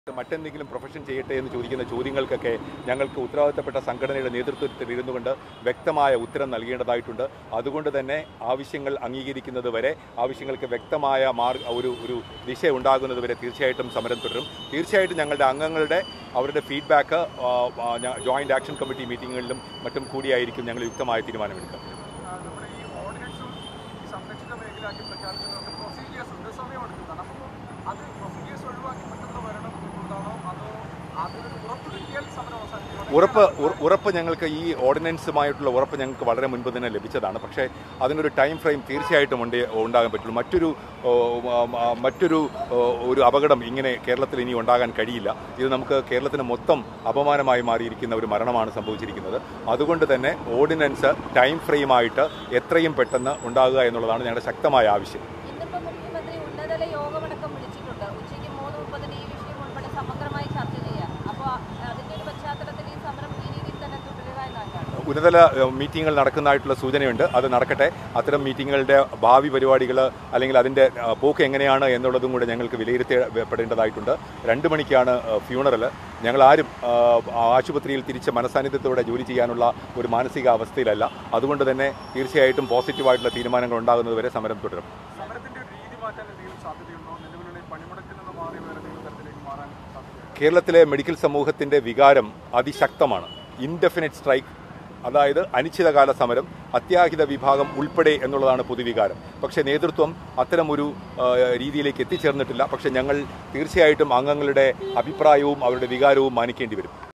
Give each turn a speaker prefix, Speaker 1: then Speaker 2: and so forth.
Speaker 1: മറ്റെന്തെങ്കിലും പ്രൊഫഷൻ ചെയ്യട്ടെ എന്ന് ചോദിക്കുന്ന ചോദ്യങ്ങൾക്കൊക്കെ ഞങ്ങൾക്ക് ഉത്തരവാദിത്തപ്പെട്ട സംഘടനയുടെ നേതൃത്വത്തിൽ ഇരുന്നുകൊണ്ട് വ്യക്തമായ ഉത്തരം നൽകേണ്ടതായിട്ടുണ്ട് അതുകൊണ്ട് തന്നെ ആവശ്യങ്ങൾ അംഗീകരിക്കുന്നത് വരെ ആവശ്യങ്ങൾക്ക് വ്യക്തമായ മാർഗ ഒരു ഒരു ദിശ ഉണ്ടാകുന്നത് വരെ തീർച്ചയായിട്ടും സമരം തുടരും തീർച്ചയായിട്ടും ഞങ്ങളുടെ അംഗങ്ങളുടെ അവരുടെ ഫീഡ്ബാക്ക് ജോയിന്റ് ആക്ഷൻ കമ്മിറ്റി മീറ്റിങ്ങുകളിലും മറ്റും കൂടിയായിരിക്കും ഞങ്ങൾ യുക്തമായ തീരുമാനമെടുക്കുക
Speaker 2: ആ, നമ്മുടെ ഈ ഓർഡിനൻസും ഈ സംരക്ഷിത മേഖലയാക്കി പ്രഖ്യാപിച്ചതൊക്കെ പ്രൊസീജിയേഴ്സ് ഉണ്ട് സമയമെടുക്കുന്നതാണ് അപ്പോൾ അത് പ്രൊസീജിയേഴ്സ് ഒഴിവാക്കി പെട്ടെന്ന് വരണം എന്നുള്ളതാണോ അതോ അതിനൊരു ഉറപ്പ് കിട്ടിയാൽ സമരം അവസാനിക്കും
Speaker 1: ഉറപ്പ് ഉറ- ഉറപ്പ് ഞങ്ങൾക്ക് ഈ ഓർഡിനൻസുമായിട്ടുള്ള ഉറപ്പ് ഞങ്ങൾക്ക് വളരെ മുൻപ് തന്നെ ലഭിച്ചതാണ് പക്ഷേ അതിനൊരു ടൈം ഫ്രെയിം തീർച്ചയായിട്ടും ഉണ്ട് ഉണ്ടാകാൻ പറ്റുള്ളൂ മറ്റൊരു ഓ, ആ, ആ, മറ്റൊരു ഓ, ഒരു അപകടം ഇങ്ങനെ കേരളത്തിൽ ഇനി ഉണ്ടാകാൻ കഴിയില്ല ഇത് നമുക്ക് കേരളത്തിന് മൊത്തം അപമാനമായി മാറിയിരിക്കുന്ന ഒരു മരണമാണ് സംഭവിച്ചിരിക്കുന്നത് അതുകൊണ്ട് തന്നെ ഓർഡിനൻസ് ടൈം ഫ്രെയിമായിട്ട് എത്രയും പെട്ടെന്ന് ഉണ്ടാകുക എന്നുള്ളതാണ് ഞങ്ങളുടെ ശക്തമായ ആവശ്യം
Speaker 3: ഇന്നിപ്പോ മുഖ്യമന്ത്രി ഉന്നതതല യോഗമടക്കം വിളിച്ചിട്ടുണ്ട് ഉച്ചയ്ക്ക് മൂന്ന് മുപ്പതിന് ഈ വിഷയം ഉൾപ്പെടെ സമഗ്രമായി ചർച്ച ചെയ്യാൻ അപ്പോൾ അതിന്റെ ഒരു പശ്ചാത്തലത്തിൽ ഈ സമരം ഈ രീതിയിൽ തന്നെ തുടരുക എന്നാണ്
Speaker 1: ഉന്നതല ഏഹ്, മീറ്റിങ്ങുകൾ നടക്കുന്നതായിട്ടുള്ള സൂചനയുണ്ട് അത് നടക്കട്ടെ അത്തരം മീറ്റിങ്ങുകളുടെ ഭാവി പരിപാടികൾ അല്ലെങ്കിൽ അതിൻ്റെ ഏഹ്, പോക്ക് എങ്ങനെയാണ് എന്നുള്ളതും കൂടെ ഞങ്ങൾക്ക് വിലയിരുത്തപ്പെടേണ്ടതായിട്ടുണ്ട് രണ്ട് മണിക്കാണ് ഫ്യൂണറൽ ഞങ്ങൾ ആരും ഏഹ്, ആശുപത്രിയിൽ തിരിച്ച് മനസാന്നിധ്യത്തോടെ ജോലി ചെയ്യാനുള്ള ഒരു മാനസിക അവസ്ഥയിലല്ല അതുകൊണ്ട് തന്നെ തീർച്ചയായിട്ടും പോസിറ്റീവായിട്ടുള്ള തീരുമാനങ്ങൾ ഉണ്ടാകുന്നത് വരെ സമരം തുടരും
Speaker 2: സമരത്തിന്റെ ഒരു രീതി മാറ്റാൻ എന്തെങ്കിലും സാധ്യതയുണ്ടോ നിലവിലുള്ള ഈ പണിമുടക്കിൽ നിന്ന് മാറി വേറെ ഏതെങ്കിലും തരത്തിലേക്ക് മാറാൻ സാധ്യതയുണ്ടോ
Speaker 1: കേരളത്തിലെ മെഡിക്കൽ സമൂഹത്തിന്റെ വികാരം അതിശക്തമാണ് ഇൻഡെഫിനിറ്റ് സ്ട്രൈക്ക് അതായത് അനിശ്ചിതകാല സമരം അത്യാഹിത വിഭാഗം ഉൾപ്പെടെ എന്നുള്ളതാണ് പൊതുവികാരം പക്ഷേ നേതൃത്വം അത്തരമൊരു ആ, രീതിയിലേക്ക് എത്തിച്ചേർന്നിട്ടില്ല പക്ഷേ ഞങ്ങൾ തീർച്ചയായിട്ടും അംഗങ്ങളുടെ അഭിപ്രായവും അവരുടെ വികാരവും മാനിക്കേണ്ടി വരും